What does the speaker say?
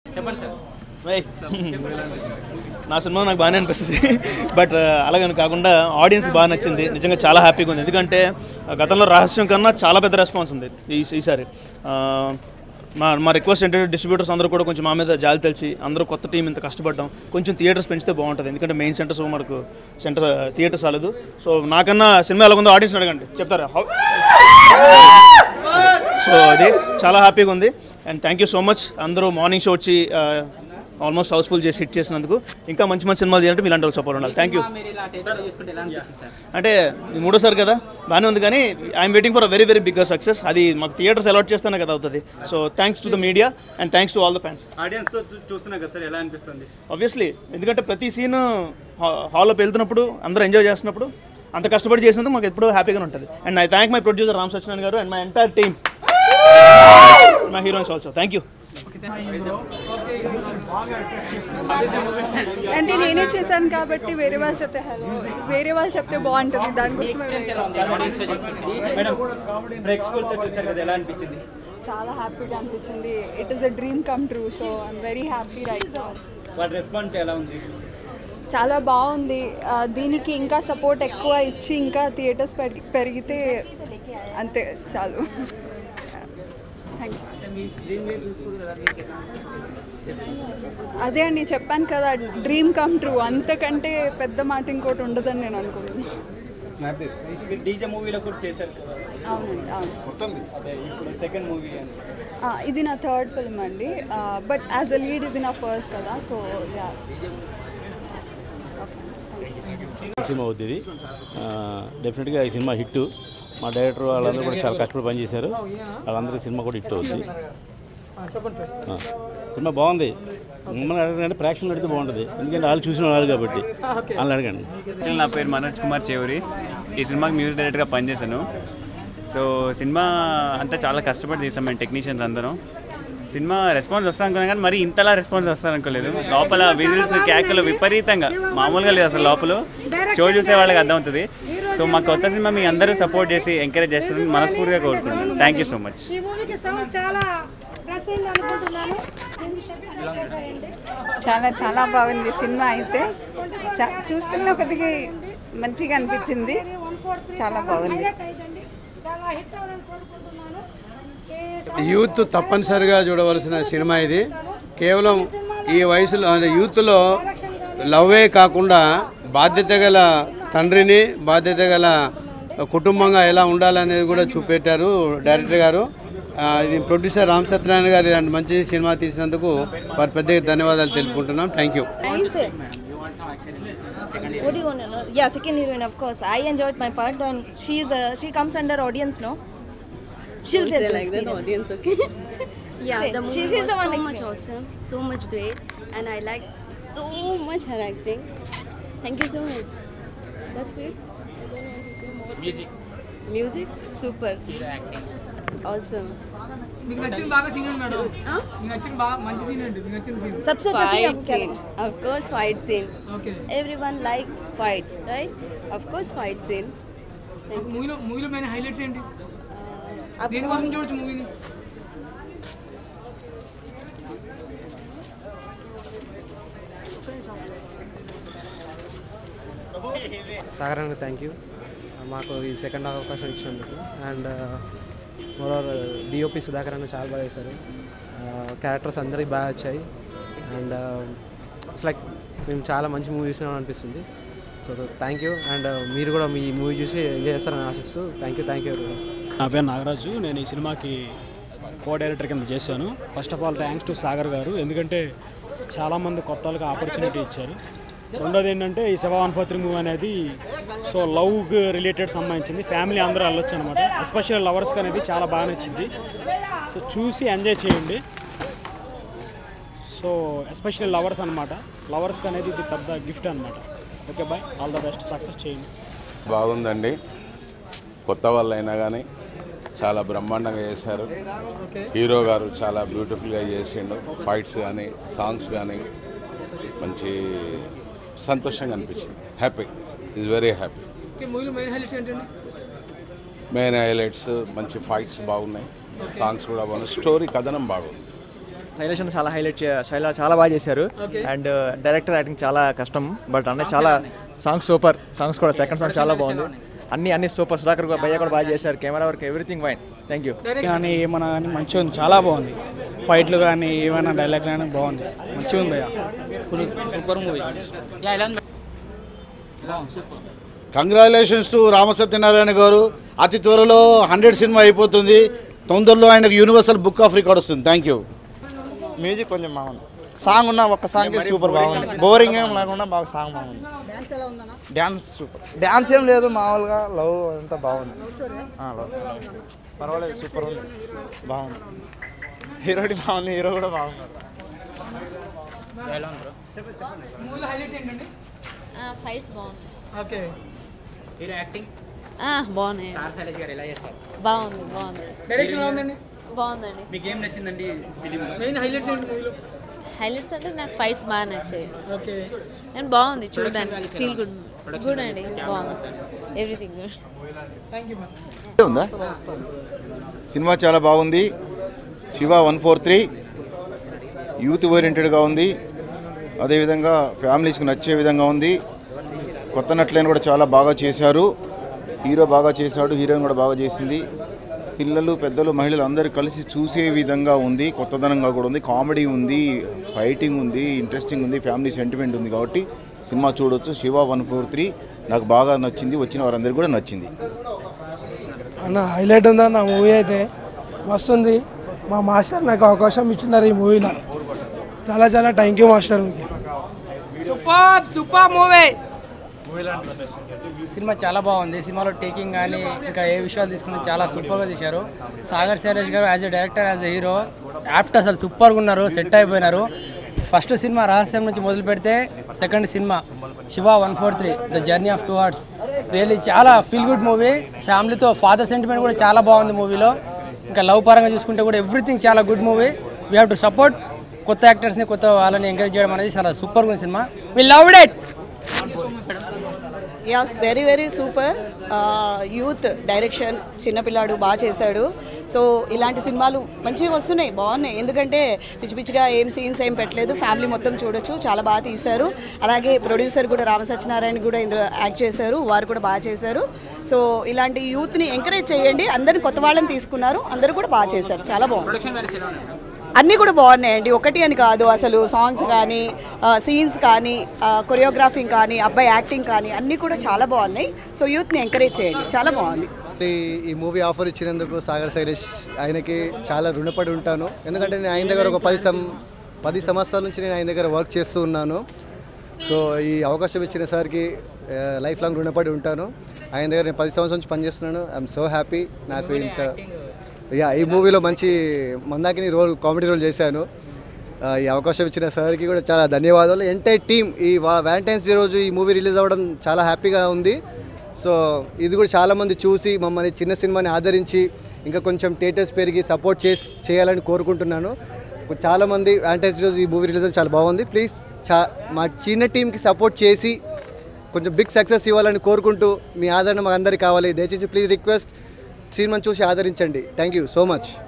చెప్పండి sir Hey. నా cinema నాకు బాగానే అనిపిస్తుంది బట్ అలాగని కాకుండా ఆడియన్స్ బాగా నచ్చింది నిజంగా చాలా హ్యాపీగా ఉంది ఎందుకంటే ఆ, గతంలో రహస్యం కన్నా చాలా పెద్ద రెస్పాన్స్ ఉంది ఈ ఈసారి ఆ, మా మా రిక్వెస్ట్ ఏంటంటే డిస్ట్రిబ్యూటర్స్ అందరూ కూడా కొంచెం మా మీద జాలి తెలిసి అందరూ కొత్త టీం ఇంత కష్టపడ్డాం కొంచెం థియేటర్స్ పెంచితే బాగుంటుంది ఎందుకంటే మెయిన్ సెంటర్స్ మనకు సెంటర్ థియేటర్స్ రాలేదు సో నాకన్నా సినిమా ఎలా ఉందో ఆడియన్స్ అడగండి చెప్తారా How- సో అది చాలా హ్యాపీగా ఉంది and thank you so much అందరూ మార్నింగ్ షో వచ్చి ఆల్మోస్ట్ హౌస్ఫుల్ చేసి హిట్ చేసినందుకు ఇంకా మంచి మంచి సినిమాలు చేయాలంటే మీలాంటి వాళ్ళు సపోర్ట్ ఉండాలి థ్యాంక్ యూ మీరు ఇలా టేస్ట్ చూసుకుంటే ఎలా అనిపిస్తుంది సార్ అంటే ఇది మూడోసారి కదా బాగానే ఉంది కానీ I'm waiting for a very very bigger success అది మాకు థియేటర్స్ అలాట్ చేస్తేనే కదా అవుతుంది so thanks to the media and thanks to all the fans ఆడియన్స్తో చూస్తున్నా కదా సార్ ఎలా అనిపిస్తుంది ఆబ్వియస్లీ ఎందుకంటే ప్రతి సీన్ హాల్లోకి వెళ్తున్నప్పుడు అందరూ ఎంజాయ్ చేస్తున్నప్పుడు అంత కష్టపడి చేసినందుకు మాకు ఎప్పుడూ హ్యాపీగా ఉంటుంది and I thank my producer Ram Satyanarayana garu and my entire team my heroines also thank you అంటే నేనే చేశాను కాబట్టి వేరే వాళ్ళు చెప్తే హలో వేరే వాళ్ళు చెప్తే బాగుంటుంది దానికోసమే మేడం బ్రేక్ స్కూల్తో చూసారు కదా ఎలా అనిపించింది చాలా హ్యాపీగా అనిపించింది it is a dream come true so I'm very happy right now వాళ్ళ రెస్పాన్స్ ఎలా ఉంది చాలా బాగుంది ఆ, దీనికి ఇంకా సపోర్ట్ ఎక్కువ ఇచ్చి ఇంకా థియేటర్స్ పెరిగి పెరిగితే అంతే చాలు థ్యాంక్ అదే అండి చెప్పాను కదా డ్రీమ్ కమ్ ట్రూ అంతకంటే పెద్ద మాట ఇంకోటి ఉండదని నేను అనుకుంటున్నాను మీరు డీజే మూవీలో కూడా చేశారు కదా అవునండి అవును అదే ఇప్పుడు సెకండ్ మూవీ అని ఆ, ఇది నా థర్డ్ ఫిల్మ్ అండి బట్ యాజ్ అ లీడ్ ఇది నా ఫస్ట్ కదా సో యా సినిమా అవుద్ది ఇది ఆ, డెఫినెట్గా ఈ సినిమా హిట్ మా డైరెక్టర్ వాళ్ళందరూ కూడా చాలా కష్టపడి పనిచేశారు వాళ్ళందరికీ సినిమా కూడా హిట్ అవుద్ది ఆ, సినిమా బాగుంది మమ్మల్ని అడగండి ప్రేక్షకులు అడిగితే బాగుంటుంది ఎందుకంటే వాళ్ళు చూసిన వాళ్ళు కాబట్టి వాళ్ళని అడగండి యాక్చువల్లీ నా పేరు మనోజ్ కుమార్ చేవూరి ఈ సినిమాకి మ్యూజిక్ డైరెక్టర్గా పనిచేశాను సో సినిమా అంతా చాలా కష్టపడి తీసాం మేము టెక్నీషియన్స్ అందరం సినిమా రెస్పాన్స్ వస్తా అనుకున్నాం కానీ మరి ఇంతలా రెస్పాన్స్ వస్తారనుకోలేదు లోపల విజిల్స్ కేకలు విపరీతంగా మామూలుగా లేదు అసలు లోపల షో చూసే వాళ్ళకి అర్థమవుతుంది సో మా కొత్త సినిమా మీ అందరూ సపోర్ట్ చేసి ఎంకరేజ్ చేస్తారని మనస్ఫూర్తిగా కోరుకుంటున్నాను థ్యాంక్ యూ సో మచ్ ఈ మూవీకి సౌండ్ చాలా ప్లస్ అయింది అనుకుంటున్నాను దీనికి షఫీ గారు చేశారండి చాలా చాలా బాగుంది సినిమా అయితే చా- చూస్తున్న కొద్దిగా మంచిగా అనిపించింది చాలా బాగుంది హైలైట్ అయిందండి చాలా హిట్ అవ్వాలని కోరుకుంటున్నాను ఈ యూత్ తప్పనిసరిగా చూడవలసిన సినిమా ఇది కేవలం ఈ వయసులో అంటే యూత్లో లవ్వే కాకుండా బాధ్యత గల తండ్రిని బాధ్యత గల కుటుంబంగా ఎలా ఉండాలనేది కూడా చూపెట్టారు డైరెక్టర్ గారు ఆ, ఇది ప్రొడ్యూసర్ రామ్ సత్యనారాయణ గారు ఇలాంటి మంచి సినిమా తీసినందుకు వారి పెద్ద ధన్యవాదాలు తెలుపుకుంటున్నాం thank you Nice. What do you want to know? Yeah, second heroine, of course. I enjoyed my part, and she's uh, she comes under audience, no? She'll tell the like that experience. audience, okay? yeah, Say, the movie she- she's was the one so much explaining. awesome, so much great, and I like so much her acting. Thank you so much. That's it. I don't want to say more. Music. Music, super. Awesome. మీకు నచ్చిన బాగా scene ఏంటి madam మీకు నచ్చిన బాగా మంచి scene ఏంటి మీకు నచ్చిన సీన్ सबसे अच्छा scene Fight आपको क्या scene, लगा? of course, fight scene. Okay. Everyone like fights, right? Of course, fight scene. మూవీలో మూవీలో మెయిన్ హైలైట్స్ ఏంటి आपको- దేనికోసం చూడొచ్చు మూవీని సాగరానికి థ్యాంక్ యూ మాకు ఈ సెకండ్ అవకాశం ఇచ్చినందుకు అండ్ మోరర్ డిఓపి సుధాకర్ అన్న చాలా బాగా చేశారు క్యారెక్టర్స్ అందరికి బాగా వచ్చాయి అండ్ ఇట్స్ లైక్ మేము చాలా మంచి మూవీ చూసినాం అనిపిస్తుంది సో థ్యాంక్ యూ అండ్ మీరు కూడా మీ మూవీ చూసి ఎంజాయ్ చేస్తారని ఆశిస్తూ థ్యాంక్ యూ థ్యాంక్ యూ నా పేరు నాగరాజు నేను ఈ సినిమాకి కో డైరెక్టర్ కింద చేశాను first of all thanks to Sagar garu ఎందుకంటే చాలామంది కొత్త వాళ్ళకి ఆపర్చునిటీ ఇచ్చారు రెండోది ఏంటంటే ఈ Shiva one four three movie అనేది సో లవ్ రిలేటెడ్ సంబంధించింది ఫ్యామిలీ అందరూ వెళ్ళొచ్చు అనమాట ఎస్పెషల్లీ లవర్స్కి అనేది చాలా బాగా నచ్చింది సో చూసి ఎంజాయ్ చేయండి సో ఎస్పెషల్లీ లవర్స్ అనమాట లవర్స్కి అనేది ఇది పెద్ద గిఫ్ట్ అనమాట okay bye all the best success చేయండి బాగుందండి కొత్త వాళ్ళు అయినా కానీ చాలా బ్రహ్మాండంగా చేశారు హీరో గారు చాలా బ్యూటిఫుల్గా చేసిండు ఫైట్స్ కానీ సాంగ్స్ కానీ మంచి సంతోషంగా అనిపించింది happy is very happy okay మూవీలో మెయిన్ హైలైట్స్ ఏంటండి మెయిన్ హైలైట్స్ మంచి ఫైట్స్ బాగున్నాయి సాంగ్స్ కూడా బాగున్నాయి స్టోరీ కథనం బాగుంది శైలేష్ అన్న చాలా హైలైట్ శైలా చాలా బాగా చేశారు Okay. అండ్ డైరెక్టర్ యాక్టింగ్ చాలా కష్టం బట్ అన్న చాలా సాంగ్స్ సూపర్ సాంగ్స్ కూడా సెకండ్ సాంగ్ చాలా బాగుంది అన్ని అన్ని సూపర్ సుధాకర్ కూడా భయ్య కూడా బాగా చేశారు camera work everything fine thank you కానీ ఏమన్నా కానీ మంచిగా ఉంది చాలా బాగుంది ఫైట్లు కానీ ఏమైనా డైలాగ్ కానీ బాగుంది మంచిగా ఉంది భయ్య full super movie congratulations to Ramasatyanarayana garu అతి త్వరలో హండ్రెడ్ సినిమా అయిపోతుంది తొందరలో ఆయనకు యూనివర్సల్ బుక్ ఆఫ్ రికార్డ్ వస్తుంది థ్యాంక్ యూ మ్యూజిక్ కొంచెం బాగుంది సాంగ్ ఉన్న ఒక్క సాంగ్ సూపర్ బాగుంది బోరింగ్ ఏం లేకుండా బాగా సాంగ్ బాగుంది డ్యాన్స్ సూపర్ డ్యాన్స్ ఏం లేదు మామూలుగా లవ్ అంతా బాగుంది ఆ, లవ్ పర్వాలేదు సూపర్ ఉంది బాగుంది హీరోడి బాగుంది హీరో కూడా బాగుంది మూవీలో హైలైట్స్ ఏంటండి ఫైట్స్ బాగుంది ఓకే హీరో యాక్టింగ్ బాగున్నాయి స్టార్ శైలజ్ గారు ఎలా చేస్తారు బాగుంది బాగుంది డైరెక్షన్ ఎలా ఉందండి బాగుందండి మీకు ఏం నచ్చిందండి ఫిలిం మెయిన్ హైలైట్స్ ఏంటి మూవీలో హైలైట్స్ అంటే నాకు ఫైట్స్ బాగా నచ్చాయి ఓకే అండ్ బాగుంది చూడడానికి ఫీల్ గుడ్ గుడ్ అండి బాగుంది everything good thank you ma'am ఉందా సినిమా చాలా బాగుంది Shiva one four three youth ఓరియంటెడ్గా ఉంది అదేవిధంగా ఫ్యామిలీస్కి నచ్చే విధంగా ఉంది కొత్త నటులైన కూడా చాలా బాగా చేశారు హీరో బాగా చేశాడు హీరోయిన్ కూడా బాగా చేసింది పిల్లలు పెద్దలు మహిళలు అందరూ కలిసి చూసే విధంగా ఉంది కొత్తదనంగా కూడా ఉంది కామెడీ ఉంది ఫైటింగ్ ఉంది ఇంట్రెస్టింగ్ ఉంది ఫ్యామిలీ సెంటిమెంట్ ఉంది కాబట్టి సినిమా చూడొచ్చు శివ వన్ ఫోర్ త్రీ నాకు బాగా నచ్చింది వచ్చిన వారందరికీ కూడా నచ్చింది అన్న హైలైట్ ఉందా నా మూవీ అయితే మస్తు ఉంది మా మాస్టర్ నాకు అవకాశం ఇచ్చినారు ఈ మూవీలో చాలా చాలా థ్యాంక్ యూ మాస్టర్ మీకు సూపర్ సూపర్ మూవీ సినిమా చాలా బాగుంది సినిమాలో టేకింగ్ కానీ ఇంకా ఏ విషయాలు తీసుకుని చాలా సూపర్గా తీశారు Sagar Shailesh garu as a director as a hero apt అసలు సూపర్గా ఉన్నారు సెట్ అయిపోయినారు ఫస్ట్ సినిమా రహస్యం నుంచి మొదలు పెడితే సెకండ్ సినిమా Shiva one four three the journey of two hearts really చాలా ఫీల్ గుడ్ మూవీ ఫ్యామిలీతో ఫాదర్ సెంటిమెంట్ కూడా చాలా బాగుంది మూవీలో ఇంకా లవ్ పరంగా చూసుకుంటే కూడా ఎవ్రీథింగ్ చాలా good movie we have to support కొత్త యాక్టర్స్ని కొత్త వాళ్ళని ఎంకరేజ్ చేయడం అనేది చాలా సూపర్గా ఉంది సినిమా we loved it as very very super youth direction చిన్నపిల్లాడు బాగా చేశాడు సో ఇలాంటి సినిమాలు మంచిగా వస్తున్నాయి బాగున్నాయి ఎందుకంటే పిచ్చి పిచ్చిగా ఏం సీన్స్ ఏం పెట్టలేదు ఫ్యామిలీ మొత్తం చూడొచ్చు చాలా బాగా తీశారు అలాగే ప్రొడ్యూసర్ కూడా రామ సత్యనారాయణ కూడా ఇందులో యాక్ట్ చేశారు వారు కూడా బాగా చేశారు సో ఇలాంటి యూత్ని ఎంకరేజ్ చేయండి అందరిని కొత్త వాళ్ళని తీసుకున్నారు అందరూ కూడా బాగా చేశారు చాలా బాగుంది ప్రొడక్షన్ వాల్యూస్ ఎలా ఉన్నాయి అన్నీ కూడా బాగున్నాయండి ఒకటి అని కాదు అసలు సాంగ్స్ కానీ సీన్స్ కానీ కొరియోగ్రాఫింగ్ కానీ అబ్బాయి యాక్టింగ్ కానీ అన్నీ కూడా చాలా బాగున్నాయి సో యూత్ని ఎంకరేజ్ చేయండి చాలా బాగుంది ఈ- ఈ మూవీ ఆఫర్ ఇచ్చినందుకు సాగర్ శైలేష్ ఆయనకి చాలా రుణపడి ఉంటాను ఎందుకంటే నేను ఆయన దగ్గర ఒక పది సం పది సంవత్సరాల నుంచి నేను ఆయన దగ్గర వర్క్ చేస్తూ ఉన్నాను సో ఈ అవకాశం ఇచ్చిన సార్కి లైఫ్ లాంగ్ రుణపడి ఉంటాను ఆయన దగ్గర నేను పది సంవత్సరాల నుంచి పనిచేస్తున్నాను ఐఎమ్ సో హ్యాపీ నాకు ఇంత యా ఈ మూవీలో మంచి మందాకిని రోల్ కామెడీ రోల్ చేశాను ఆ, ఈ అవకాశం ఇచ్చిన సార్కి కూడా చాలా ధన్యవాదాలు ఎంటైర్ టీమ్ ఈ వ్యాలంటైన్స్ డే రోజు ఈ మూవీ రిలీజ్ అవ్వడం చాలా హ్యాపీగా ఉంది సో ఇది కూడా చాలామంది చూసి మమ్మల్ని చిన్న సినిమాని ఆదరించి ఇంకా కొంచెం థియేటర్స్ పెరిగి సపోర్ట్ చేసి చేయాలని కోరుకుంటున్నాను చాలామంది వ్యాలంటైన్స్ డే రోజు ఈ మూవీ రిలీజ్ అవ్వడం చాలా బాగుంది ప్లీజ్ చా మా చిన్న టీంకి సపోర్ట్ చేసి కొంచెం బిగ్ సక్సెస్ ఇవ్వాలని కోరుకుంటూ మీ ఆదరణ మాకు అందరికీ కావాలి దయచేసి ప్లీజ్ రిక్వెస్ట్ సినిమాని చూసి ఆదరించండి థ్యాంక్ యూ సో మచ్